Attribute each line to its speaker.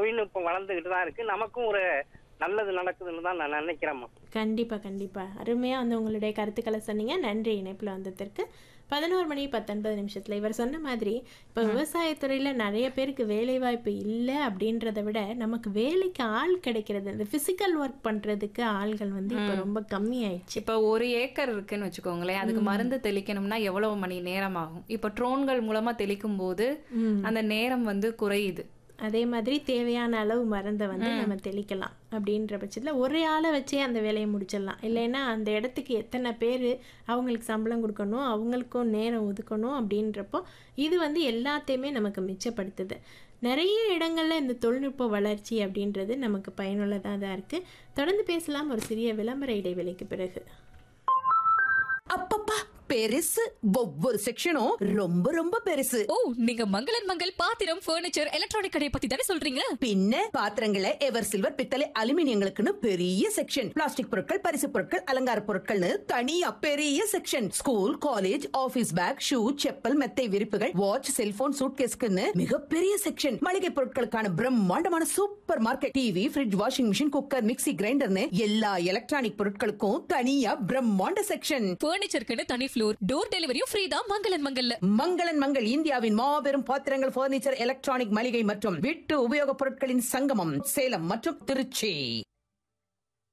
Speaker 1: தொழில்நுட்பம் வளர்ந்துகிட்டு தான் இருக்கு நமக்கும் ஒரு நல்லது நடக்குதுன்னு தான் நான் நினைக்கிறேம்மா
Speaker 2: கண்டிப்பா கண்டிப்பா அருமையா வந்து உங்களுடைய கருத்துக்களை சொன்னீங்க நன்றி இணைப்புல வந்ததற்கு பதினோரு மணி பத்தொன்பது நிமிஷத்துல இவர் சொன்ன மாதிரி இப்ப விவசாயத்துறையில நிறைய பேருக்கு வேலை வாய்ப்பு இல்லை அப்படின்றத விட நமக்கு வேலைக்கு ஆள் கிடைக்கிறது இந்த பிசிக்கல் ஒர்க் பண்றதுக்கு ஆள்கள் வந்து இப்ப ரொம்ப கம்மி ஆயிடுச்சு
Speaker 3: இப்போ ஒரு ஏக்கர் இருக்குன்னு வச்சுக்கோங்களேன் அதுக்கு மருந்து தெளிக்கணும்னா எவ்வளவு மணி நேரம் ஆகும் இப்போ ட்ரோன்கள் மூலமா தெளிக்கும் போது அந்த நேரம் வந்து குறையுது
Speaker 2: அதே மாதிரி தேவையான அளவு மருந்தை வந்து நம்ம தெளிக்கலாம் அப்படின்ற பட்சத்தில் ஒரே ஆளை வச்சே அந்த வேலையை முடிச்சிடலாம் இல்லைன்னா அந்த இடத்துக்கு எத்தனை பேர் அவங்களுக்கு சம்பளம் கொடுக்கணும் அவங்களுக்கும் நேரம் ஒதுக்கணும் அப்படின்றப்போ இது வந்து எல்லாத்தையுமே நமக்கு மிச்சப்படுத்துது நிறைய இடங்கள்ல இந்த தொழில்நுட்ப வளர்ச்சி அப்படின்றது நமக்கு பயனுள்ளதாக தான் இருக்குது தொடர்ந்து பேசலாம் ஒரு சிறிய விளம்பர இடைவெளிக்கு பிறகு
Speaker 4: அப்பப்பா பெருசு ஒவ்வொரு செக்ஷனும் ரொம்ப ரொம்ப பெருசு
Speaker 5: ஓ நீங்க மங்களன் மங்கள் பாத்திரம் ஃபர்னிச்சர் எலக்ட்ரானிக் கடையை பத்தி தானே சொல்றீங்க
Speaker 4: பின்ன பாத்திரங்களை எவர் சில்வர் பித்தளை அலுமினியங்களுக்குன்னு பெரிய செக்ஷன் பிளாஸ்டிக் பொருட்கள் பரிசு பொருட்கள் அலங்கார பொருட்கள்னு தனியா பெரிய section school college office bag shoe chappal மெத்தை விரிப்புகள் வாட்ச் செல்போன் சூட்கேஸ்க்குன்னு மிகப்பெரிய செக்ஷன் மளிகை பொருட்களுக்கான பிரம்மாண்டமான supermarket TV fridge washing machine cooker mixie கிரைண்டர்னு எல்லா எலக்ட்ரானிக் பொருட்களுக்கும் தனியா பிரம்மாண்ட செக்ஷன்
Speaker 5: ஃபர்னிச்சருக்குன்னு தனி ஃப்ளோர் டோர் டெலிவரியும் ஃப்ரீ தான் மங்களன் மங்கல்ல
Speaker 4: மங்களன் மங்கள் இந்தியாவின் மாபெரும் பாத்திரங்கள் பர்னிச்சர் எலக்ட்ரானிக் மளிகை மற்றும் வீட்டு உபயோகப் பொருட்களின் சங்கமம் சேலம் மற்றும் திருச்சி